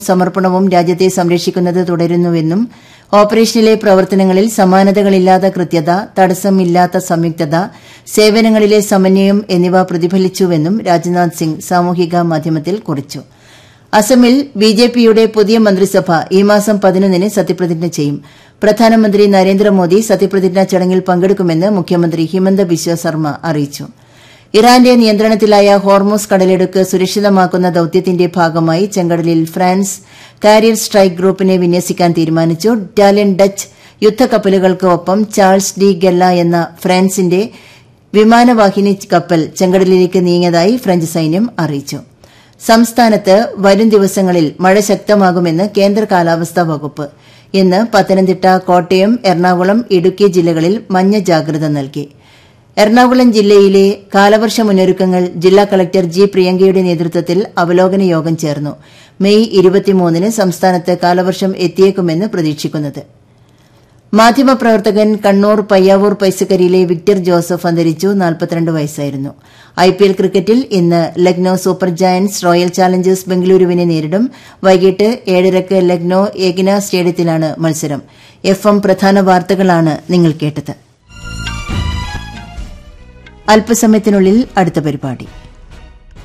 സമർപ്പണവും രാജ്യത്തെ സംരക്ഷിക്കുന്നത് തുടരുന്നുവെന്നും ഓപ്പറേഷനിലെ പ്രവർത്തനങ്ങളിൽ സമാനതകളില്ലാത്ത കൃത്യത തടസ്സമില്ലാത്ത സംയുക്തത സേവനങ്ങളിലെ സമന്വയം എന്നിവ പ്രതിഫലിച്ചുവെന്നും രാജ്നാഥ് സിംഗ് സാമൂഹിക മാധ്യമത്തിൽ കുറിച്ചു അസമിൽ ബിജെപിയുടെ പുതിയ മന്ത്രിസഭ ഈ മാസം പതിനൊന്നിന് സത്യപ്രതിജ്ഞ ചെയ്യും പ്രധാനമന്ത്രി നരേന്ദ്രമോദി സത്യപ്രതിജ്ഞാ ചടങ്ങിൽ പങ്കെടുക്കുമെന്ന് മുഖ്യമന്ത്രി ഹിമന്ത ബിശ്വ ശർമ്മ അറിയിച്ചു ഇറാന്റെ നിയന്ത്രണത്തിലായ ഹോർമോസ് കടലിടുക്ക് സുരക്ഷിതമാക്കുന്ന ദൌത്യത്തിന്റെ ഭാഗമായി ചെങ്കടലിൽ ഫ്രാൻസ് കാരിയർ സ്ട്രൈക്ക് ഗ്രൂപ്പിനെ വിന്യസിക്കാൻ തീരുമാനിച്ചു ഇറ്റാലിയൻ ഡച്ച് യുദ്ധക്കപ്പലുകൾക്ക് ഒപ്പം ചാൾസ് ഡി ഗെല്ല എന്ന ഫ്രാൻസിന്റെ വിമാനവാഹിനി കപ്പൽ ചെങ്കടലിലേക്ക് നീങ്ങിയതായി ഫ്രഞ്ച് സൈന്യം അറിയിച്ചു സംസ്ഥാനത്ത് വരും ദിവസങ്ങളിൽ മഴ ശക്തമാകുമെന്ന് കേന്ദ്ര കാലാവസ്ഥാ വകുപ്പ് ഇന്ന് പത്തനംതിട്ട കോട്ടയം എറണാകുളം ഇടുക്കി ജില്ലകളിൽ മഞ്ഞ ജാഗ്രത നൽകി എറണാകുളം ജില്ലയിലെ കാലവർഷ മുന്നൊരുക്കങ്ങൾ ജില്ലാ കളക്ടർ ജി പ്രിയങ്കയുടെ നേതൃത്വത്തിൽ അവലോകന യോഗം ചേർന്നു മെയ് ഇരുപത്തിമൂന്നിന് സംസ്ഥാനത്ത് കാലവർഷം എത്തിയേക്കുമെന്ന് പ്രതീക്ഷിക്കുന്നത് മാധ്യമപ്രവർത്തകൻ കണ്ണൂർ പയ്യാവൂർ പൈസക്കരിയിലെ വിക്ടർ ജോസഫ് അന്തരിച്ചു നാൽപ്പത്തിരണ്ട് വയസ്സായിരുന്നു ഐപിഎൽ ക്രിക്കറ്റിൽ ഇന്ന് Lucknow Super Giants Royal Challengers ബംഗളൂരുവിനെ നേരിടും വൈകിട്ട് ഏഴരക്ക് ലക്നൌ ഏകന സ്റ്റേഡിയത്തിലാണ് മത്സരം എഫ് എം പ്രധാന വാർത്തകളാണ് നിങ്ങൾ കേട്ടത് അല്പസമയത്തിനുള്ളിൽ അടുത്ത പരിപാടി